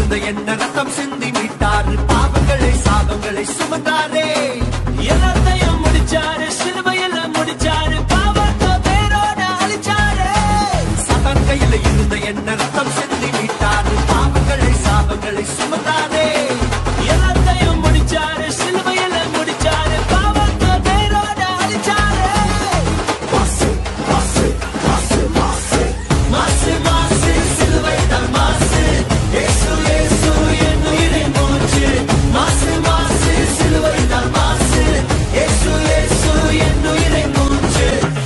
இருந்த என்ன ரத்தம் சிந்தி மீட்டாரு பாவங்களை சாபங்களை சுமந்தாரே எல்லாத்தையும் முடிச்சாரு சிலுவையில முடிச்சாரு பாவத்தை பேரோட அழிச்சாரு சதன் கையில இருந்த என்ன ரத்தம் சிந்தி மீட்டாரு பாவங்களை சாபங்களை சுமந்தாரே எல்லாத்தையும் முடிச்சாரு சிலுவையில முடிச்சாரு பாவத்தை பேரோட அழிச்சாரு மாசு மாசு சிலுவை தான் மாசு ஏசு ஏசு என் உயிரின் மூச்சு மாசு மாசு சிலுவை தான் மாசு ஏசு ஏசு என் உயிரின் மூச்சு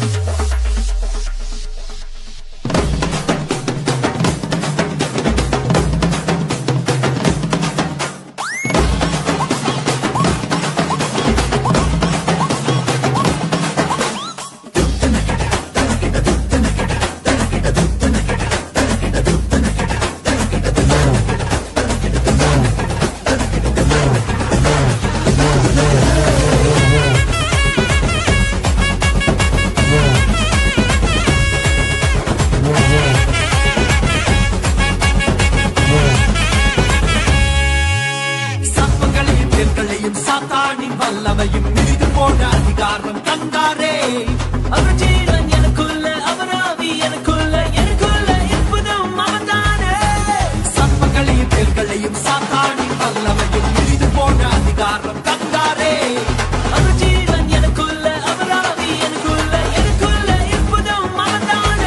சர்ப்பங்களையும் தேர்களையும் சாத்தானின் வல்லமையும் மிதித்து போன அதிகாரம் தந்தாரே அவர் ஜீவன் எனக்குள்ள அவர் ஆவி எனக்குள்ள எனக்குள்ள இருப்பதும் அவர்தானே சர்ப்பங்களையும் தேர்களையும் சாத்தானின் வல்லமையும் மிதித்து போன அதிகாரம் தந்தாரே அவர் ஜீவன் எனக்குள்ள அவர் ஆவி எனக்குள்ள எனக்குள்ள இருப்பதும் அவர்தானே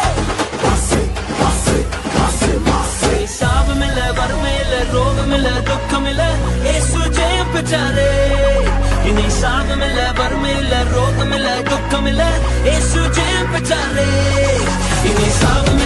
சாபமில்ல வறுமையில்ல ரோகமில்ல துக்கமில்ல இயேசு ஜெயம் பெற்றாரே இனி சாபமில்ல வறுமையில்ல ரோகமில்ல துக்கமில்ல இயேசு ஜெயம் பெற்றாரே இனி சாபமில்ல